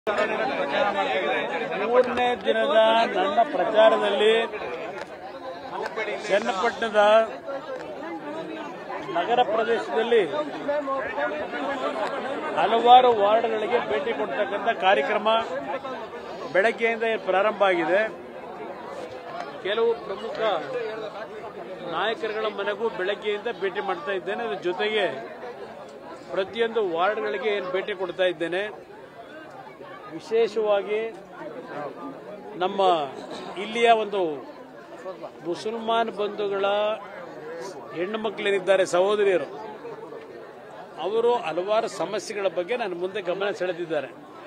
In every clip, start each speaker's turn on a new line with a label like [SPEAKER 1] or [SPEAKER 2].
[SPEAKER 1] ಮೂರನೇ ದಿನದ ನನ್ನ ಪ್ರಚಾರದಲ್ಲಿ ಚನ್ನಪಟ್ಟಣದ ನಗರ ಪ್ರದೇಶದಲ್ಲಿ ಹಲವಾರು ವಾರ್ಡ್ಗಳಿಗೆ ಭೇಟಿ ಕೊಡ್ತಕ್ಕಂಥ ಕಾರ್ಯಕ್ರಮ ಬೆಳಗ್ಗೆಯಿಂದ ಪ್ರಾರಂಭ ಆಗಿದೆ ಕೆಲವು ಪ್ರಮುಖ ನಾಯಕರುಗಳ ಮನೆಗೂ ಬೆಳಗ್ಗೆಯಿಂದ ಭೇಟಿ ಮಾಡ್ತಾ ಇದ್ದೇನೆ ಅದ್ರ ಜೊತೆಗೆ ಪ್ರತಿಯೊಂದು ವಾರ್ಡ್ಗಳಿಗೆ ಏನು ಭೇಟಿ ಕೊಡ್ತಾ ಇದ್ದೇನೆ ವಿಶೇಷವಾಗಿ ನಮ್ಮ ಇಲ್ಲಿಯ ಒಂದು ಮುಸಲ್ಮಾನ್ ಬಂಧುಗಳ ಹೆಣ್ಣು ಮಕ್ಕಳೇನಿದ್ದಾರೆ ಸಹೋದರಿಯರು ಅವರು ಹಲವಾರು ಸಮಸ್ಯೆಗಳ ಬಗ್ಗೆ ನನ್ನ ಮುಂದೆ ಗಮನ ಸೆಳೆದಿದ್ದಾರೆ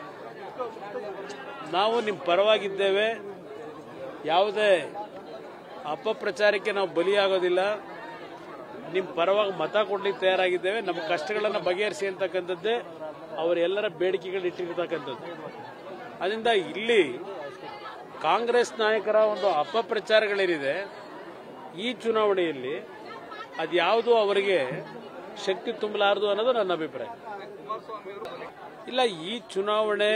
[SPEAKER 1] ನಾವು ನಿಮ್ಮ ಪರವಾಗಿದ್ದೇವೆ ಯಾವುದೇ ಅಪಪ್ರಚಾರಕ್ಕೆ ನಾವು ಬಲಿಯಾಗೋದಿಲ್ಲ ನಿಮ್ಮ ಪರವಾಗಿ ಮತ ಕೊಡ್ಲಿಕ್ಕೆ ತಯಾರಾಗಿದ್ದೇವೆ ನಮ್ಮ ಕಷ್ಟಗಳನ್ನು ಬಗೆಹರಿಸಿ ಅಂತಕ್ಕಂಥದ್ದೇ ಅವರೆಲ್ಲರ ಬೇಡಿಕೆಗಳು ಇಟ್ಟಿರ್ತಕ್ಕಂಥದ್ದು ಅದರಿಂದ ಇಲ್ಲಿ ಕಾಂಗ್ರೆಸ್ ನಾಯಕರ ಒಂದು ಅಪಪ್ರಚಾರಗಳೇನಿದೆ ಈ ಚುನಾವಣೆಯಲ್ಲಿ ಅದ್ಯಾವುದು ಅವರಿಗೆ ಶಕ್ತಿ ತುಂಬಲಾರದು ಅನ್ನೋದು ನನ್ನ ಅಭಿಪ್ರಾಯ ಇಲ್ಲ ಈ ಚುನಾವಣೆ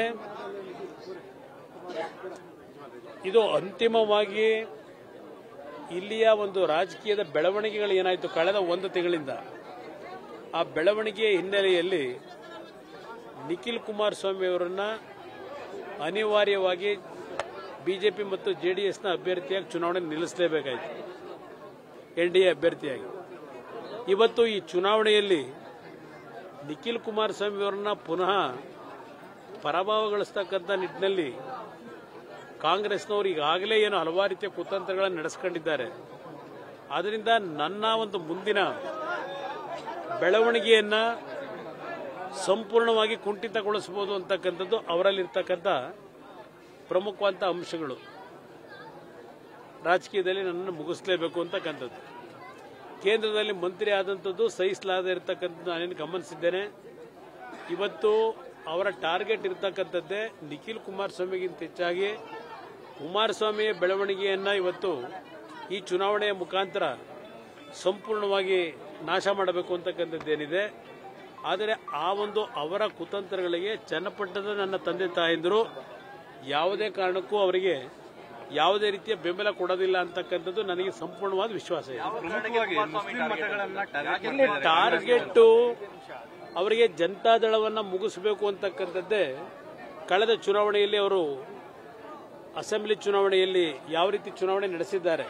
[SPEAKER 1] ಇದು ಅಂತಿಮವಾಗಿ ಇಲ್ಲಿಯ ಒಂದು ರಾಜಕೀಯದ ಬೆಳವಣಿಗೆಗಳು ಏನಾಯಿತು ಕಳೆದ ಒಂದು ತಿಂಗಳಿಂದ ಆ ಬೆಳವಣಿಗೆಯ ಹಿನ್ನೆಲೆಯಲ್ಲಿ ನಿಖಿಲ್ ಕುಮಾರಸ್ವಾಮಿ ಅವರನ್ನ ಅನಿವಾರ್ಯವಾಗಿ ಬಿಜೆಪಿ ಮತ್ತು ಜೆಡಿಎಸ್ನ ಅಭ್ಯರ್ಥಿಯಾಗಿ ಚುನಾವಣೆ ನಿಲ್ಲಿಸಲೇಬೇಕಾಯಿತು ಎನ್ ಡಿ ಎ ಅಭ್ಯರ್ಥಿಯಾಗಿ ಇವತ್ತು ಈ ಚುನಾವಣೆಯಲ್ಲಿ ನಿಖಿಲ್ ಕುಮಾರಸ್ವಾಮಿ ಅವರನ್ನ ಪುನಃ ಪರಾಭವಗೊಳಿಸ್ತಕ್ಕಂಥ ನಿಟ್ಟಿನಲ್ಲಿ ಕಾಂಗ್ರೆಸ್ನವರು ಈಗಾಗಲೇ ಏನು ಹಲವಾರು ರೀತಿಯ ಕುತಂತ್ರಗಳನ್ನು ನಡೆಸ್ಕೊಂಡಿದ್ದಾರೆ ಆದ್ದರಿಂದ ನನ್ನ ಒಂದು ಮುಂದಿನ ಬೆಳವಣಿಗೆಯನ್ನ ಸಂಪೂರ್ಣವಾಗಿ ಕುಂಠಿತಗೊಳಿಸಬಹುದು ಅಂತಕ್ಕಂಥದ್ದು ಅವರಲ್ಲಿರ್ತಕ್ಕಂಥ ಪ್ರಮುಖವಾದ ಅಂಶಗಳು ರಾಜಕೀಯದಲ್ಲಿ ನನ್ನನ್ನು ಮುಗಿಸಲೇಬೇಕು ಅಂತಕ್ಕಂಥದ್ದು ಕೇಂದ್ರದಲ್ಲಿ ಮಂತ್ರಿ ಆದಂಥದ್ದು ಸಹಿಸಲಾಗದೇ ಇರತಕ್ಕಂಥದ್ದು ನಾನೇನು ಗಮನಿಸಿದ್ದೇನೆ ಇವತ್ತು ಅವರ ಟಾರ್ಗೆಟ್ ಇರತಕ್ಕಂಥದ್ದೇ ನಿಖಿಲ್ ಕುಮಾರಸ್ವಾಮಿಗಿಂತ ಹೆಚ್ಚಾಗಿ ಕುಮಾರಸ್ವಾಮಿಯ ಬೆಳವಣಿಗೆಯನ್ನ ಇವತ್ತು ಈ ಚುನಾವಣೆಯ ಮುಖಾಂತರ ಸಂಪೂರ್ಣವಾಗಿ ನಾಶ ಮಾಡಬೇಕು ಅಂತಕ್ಕಂಥದ್ದೇನಿದೆ ಆದರೆ ಆ ಒಂದು ಅವರ ಕುತಂತ್ರಗಳಿಗೆ ಚನ್ನಪಟ್ಟಣದ ನನ್ನ ತಂದೆ ತಾಯಂದಿರು ಯಾವುದೇ ಕಾರಣಕ್ಕೂ ಅವರಿಗೆ ಯಾವುದೇ ರೀತಿಯ ಬೆಂಬಲ ಕೊಡೋದಿಲ್ಲ ಅಂತಕ್ಕಂಥದ್ದು ನನಗೆ ಸಂಪೂರ್ಣವಾದ ವಿಶ್ವಾಸ ಇದೆ
[SPEAKER 2] ಪ್ರಮುಖವಾಗಿ ಮುಸ್ಲಿಂ ಮತಗಳನ್ನ ಟಾರ್ಗೆಟ್
[SPEAKER 1] ಇಲ್ಲಿ ಟಾರ್ಗೆಟ್ ಅವರಿಗೆ ಜನತಾದಳವನ್ನ ಮುಗಿಸಬೇಕು ಅಂತಕ್ಕಂಥದ್ದೇ ಕಳೆದ ಚುನಾವಣೆಯಲ್ಲಿ ಅವರು ಅಸೆಂಬ್ಲಿ ಚುನಾವಣೆಯಲ್ಲಿ ಯಾವ ರೀತಿ ಚುನಾವಣೆ ನಡೆಸಿದ್ದಾರೆ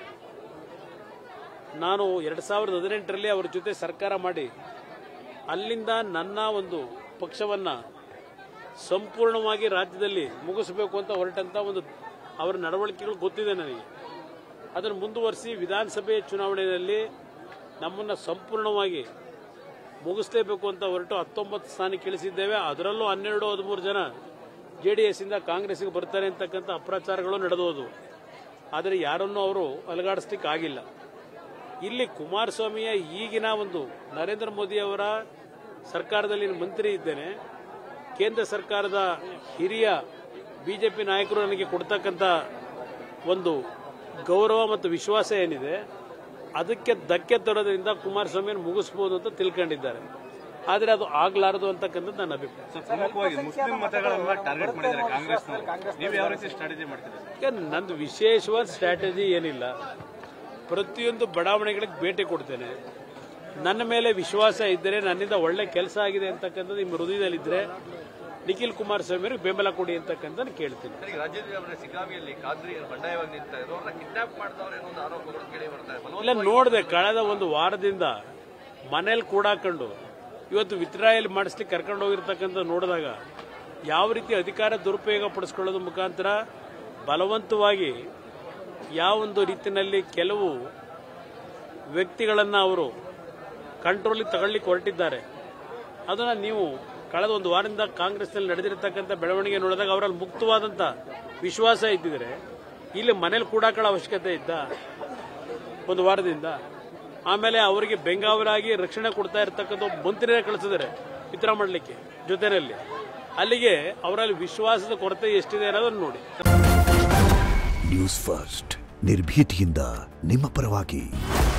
[SPEAKER 1] ನಾನು ಎರಡ್ ಸಾವಿರದ ಹದಿನೆಂಟರಲ್ಲಿ ಅವರ ಜೊತೆ ಸರ್ಕಾರ ಮಾಡಿ ಅಲ್ಲಿಂದ ನನ್ನ ಒಂದು ಪಕ್ಷವನ್ನ ಸಂಪೂರ್ಣವಾಗಿ ರಾಜ್ಯದಲ್ಲಿ ಮುಗಿಸಬೇಕು ಅಂತ ಹೊರಟಂತ ಒಂದು ಅವರ ನಡವಳಿಕೆಗಳು ಗೊತ್ತಿದೆ ನನಗೆ ಅದನ್ನು ಮುಂದುವರಿಸಿ ವಿಧಾನಸಭೆ ಚುನಾವಣೆಯಲ್ಲಿ ನಮ್ಮನ್ನು ಸಂಪೂರ್ಣವಾಗಿ ಮುಗಿಸಲೇಬೇಕು ಅಂತ ಹೊರಟು ಹತ್ತೊಂಬತ್ತು ಸ್ಥಾನಕ್ಕೆ ಇಳಿಸಿದ್ದೇವೆ ಅದರಲ್ಲೂ ಹನ್ನೆರಡು ಹದಿಮೂರು ಜನ ಜೆ ಡಿ ಎಸ್ ಇಂದ ಕಾಂಗ್ರೆಸ್ಗೆ ಬರ್ತಾರೆ ಅಂತಕ್ಕಂಥ ಅಪ್ರಚಾರಗಳು ನಡೆದೋದು ಆದರೆ ಯಾರನ್ನೂ ಅವರು ಅಲಗಾಡಿಸ್ಲಿಕ್ಕೆ ಆಗಿಲ್ಲ ಇಲ್ಲಿ ಕುಮಾರಸ್ವಾಮಿಯ ಈಗಿನ ಒಂದು ನರೇಂದ್ರ ಮೋದಿ ಅವರ ಸರ್ಕಾರದಲ್ಲಿ ಮಂತ್ರಿ ಇದ್ದೇನೆ ಕೇಂದ್ರ ಸರ್ಕಾರದ ಹಿರಿಯ ಬಿಜೆಪಿ ನಾಯಕರು ನನಗೆ ಕೊಡ್ತಕ್ಕಂಥ ಒಂದು ಗೌರವ ಮತ್ತು ವಿಶ್ವಾಸ ಏನಿದೆ ಅದಕ್ಕೆ ಧಕ್ಕೆ ತರೋದ್ರಿಂದ ಕುಮಾರಸ್ವಾಮಿಯನ್ನು ಮುಗಿಸ್ಬೋದು ಅಂತ ತಿಳ್ಕೊಂಡಿದ್ದಾರೆ ಆದರೆ ಅದು ಆಗ್ಲಾರದು ಅಂತಕ್ಕಂಥದ್ದು ನನ್ನ ಅಭಿಪ್ರಾಯ
[SPEAKER 2] ಸೊ ಪ್ರಮುಖವಾಗಿ ಮುಸ್ಲಿಂ ಮತಗಳನ್ನ ಟಾರ್ಗೆಟ್ ಮಾಡಿದ್ದಾರೆ ಕಾಂಗ್ರೆಸ್ನವರು ನೀವು ಯಾವ ರೀತಿ ಸ್ಟ್ರಾಟಜಿ ಮಾಡ್ತಿದ್ದೀರಿ
[SPEAKER 1] ಈಗ ನಂದು ವಿಶೇಷವಾದ ಸ್ಟ್ರಾಟಜಿ ಏನಿಲ್ಲ ಪ್ರತಿಯೊಂದು ಬಡಾವಣೆಗಳಿಗೆ ಭೇಟಿ ಕೊಡ್ತೇನೆ ನನ್ನ ಮೇಲೆ ವಿಶ್ವಾಸ ಇದ್ದರೆ ನನ್ನಿಂದ ಒಳ್ಳೆ ಕೆಲಸ ಆಗಿದೆ ಅಂತಕ್ಕಂಥದ್ದು ನಿಮ್ಮ ಹೃದಯದಲ್ಲಿದ್ದರೆ ನಿಖಿಲ್ ಕುಮಾರಸ್ವಾಮಿ ಅವರಿಗೆ ಬೆಂಬಲ ಕೊಡಿ ಅಂತಕ್ಕಂಥ ಕೇಳ್ತೀನಿ
[SPEAKER 3] ಈಗ ರಾಜ್ಯದ ಸಿಗಾವಿಯಲ್ಲಿ ಖಾದ್ರಿ ಬಂಡಾಯವಾಗಿ ನಿಂತ ಇದ್ರು ಅವ್ರನ್ನ ಕಿಡ್ನಾಪ್ ಮಾಡ್ದವ್ರು ಏನೋ ಒಂದು ಆರೋಪಗಳು ಕೇಳಿ ಬರ್ತಾರೆ
[SPEAKER 1] ಇಲ್ಲ ನೋಡಿದೆ ಕಳೆದ ಒಂದು ವಾರದಿಂದ ಮನೇಲಿ ಕೂಡಾಕೊಂಡು ಇವತ್ತು ವಿತ್ರಾಯಲ್ಲಿ ಮಾಡಿಸ್ಲಿಕ್ಕೆ ಕರ್ಕೊಂಡು ಹೋಗಿರ್ತಕ್ಕಂಥ ನೋಡಿದಾಗ ಯಾವ ರೀತಿ ಅಧಿಕಾರ ದುರುಪಯೋಗ ಪಡಿಸ್ಕೊಳ್ಳೋದ್ರ ಮುಖಾಂತರ ಬಲವಂತವಾಗಿ ಯಾವೊಂದು ರೀತಿಯಲ್ಲಿ ಕೆಲವು ವ್ಯಕ್ತಿಗಳನ್ನು ಅವರು ಕಂಟ್ರೋಲಿಗೆ ತಗೊಳ್ಳಿಕ್ಕೆ ಹೊರಟಿದ್ದಾರೆ ಅದನ್ನು ನೀವು ಕಳೆದ ಒಂದು ವಾರದಿಂದ ಕಾಂಗ್ರೆಸ್ನಲ್ಲಿ ನಡೆದಿರತಕ್ಕಂಥ ಬೆಳವಣಿಗೆ ನೋಡಿದಾಗ ಅವರಲ್ಲಿ ಮುಕ್ತವಾದಂಥ ವಿಶ್ವಾಸ ಇದ್ದಿದ್ರೆ ಇಲ್ಲಿ ಮನೇಲಿ ಕೂಡಾಕೊಳ್ಳೋ ಅವಶ್ಯಕತೆ ಇದ್ದ ಒಂದು ವಾರದಿಂದ ಆಮೇಲೆ ಅವರಿಗೆ ಬೆಂಗಾವಲಾಗಿ ರಕ್ಷಣೆ ಕೊಡ್ತಾ ಇರತಕ್ಕಂಥ ಒಬ್ಬ ಮಂತ್ರಿನೇ ಕಳಿಸಿದ್ದಾರೆ ವಿತರ ಮಾಡಲಿಕ್ಕೆ ಜೊತೆಯಲ್ಲಿ ಅಲ್ಲಿಗೆ ಅವರಲ್ಲಿ ವಿಶ್ವಾಸದ ಕೊರತೆ ಎಷ್ಟಿದೆ ಅನ್ನೋದನ್ನು ನೋಡಿ
[SPEAKER 4] ನ್ಯೂಸ್ ಫಸ್ಟ್ ನಿರ್ಭೀತಿಯಿಂದ ನಿಮ್ಮ ಪರವಾಗಿ